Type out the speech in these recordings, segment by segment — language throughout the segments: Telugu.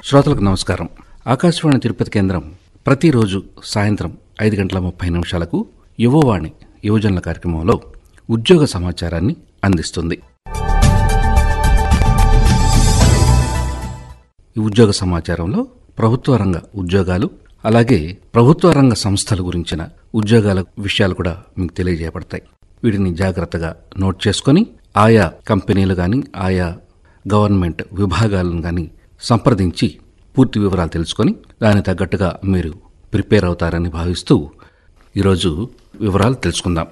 శ్రోతలకు నమస్కారం ఆకాశవాణి తిరుపతి కేంద్రం ప్రతిరోజు సాయంత్రం ఐదు గంటల ముప్పై నిమిషాలకు యువవాణి యువజనుల కార్యక్రమంలో ఉద్యోగ సమాచారాన్ని అందిస్తుంది ఈ ఉద్యోగ సమాచారంలో ప్రభుత్వ రంగ ఉద్యోగాలు అలాగే ప్రభుత్వ రంగ సంస్థల గురించిన ఉద్యోగాల విషయాలు కూడా మీకు తెలియజేయబడతాయి వీటిని జాగ్రత్తగా నోట్ చేసుకొని ఆయా కంపెనీలు కానీ ఆయా గవర్నమెంట్ విభాగాలను కానీ సంప్రదించి పూర్తి వివరాలు తెలుసుకొని దానికి తగ్గట్టుగా మీరు ప్రిపేర్ అవుతారని భావిస్తూ ఈరోజు వివరాలు తెలుసుకుందాం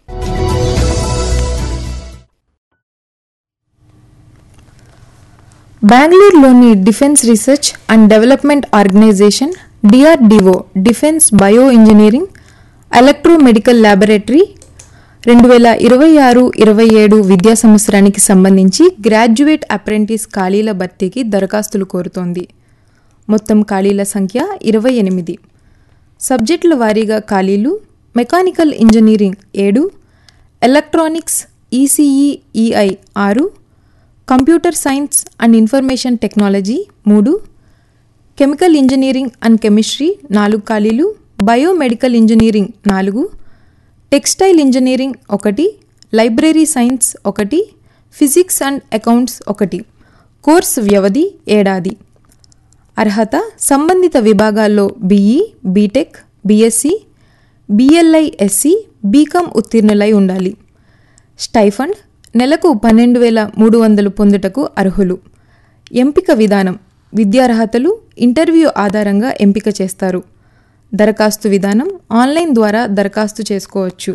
బెంగళూరులోని defence research and development organisation DRDO defence bio engineering electromedical laboratory రెండు వేల ఇరవై ఆరు ఇరవై ఏడు విద్యా సంవత్సరానికి సంబంధించి గ్రాడ్యుయేట్ అప్రెంటిస్ ఖాళీల భర్తీకి దరఖాస్తులు కోరుతోంది మొత్తం ఖాళీల సంఖ్య ఇరవై ఎనిమిది సబ్జెక్టుల వారీగా ఖాళీలు మెకానికల్ ఇంజనీరింగ్ ఏడు ఎలక్ట్రానిక్స్ ఈసీఈ ఈఐ ఆరు computer science and information technology మూడు కెమికల్ ఇంజనీరింగ్ అండ్ కెమిస్ట్రీ నాలుగు ఖాళీలు బయోమెడికల్ ఇంజనీరింగ్ నాలుగు టెక్స్టైల్ ఇంజనీరింగ్ ఒకటి లైబ్రరీ సైన్స్ ఒకటి ఫిజిక్స్ అండ్ అకౌంట్స్ ఒకటి కోర్స్ వ్యవధి ఏడాది అర్హత సంబంధిత విభాగాల్లో BE BTech BSc BLISc BCom ఉత్తీర్ణులై ఉండాలి స్టైఫండ్ నెలకు పన్నెండు వేల మూడు వందలు పొందుటకు అర్హులు ఎంపిక విధానం విద్యార్హతలు ఇంటర్వ్యూ ఆధారంగా ఎంపిక చేస్తారు దరఖాస్తు విధానం ఆన్లైన్ ద్వారా దరఖాస్తు చేసుకోవచ్చు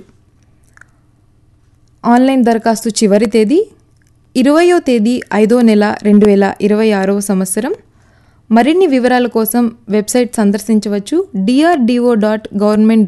ఆన్లైన్ దరఖాస్తు చివరి తేదీ ఇరవయో తేదీ ఐదో నెల రెండు వేల ఇరవై ఆరవ సంవత్సరం మరిన్ని వివరాల కోసం వెబ్సైట్ సందర్శించవచ్చు డిఆర్డిఓ డాట్ గవర్నమెంట్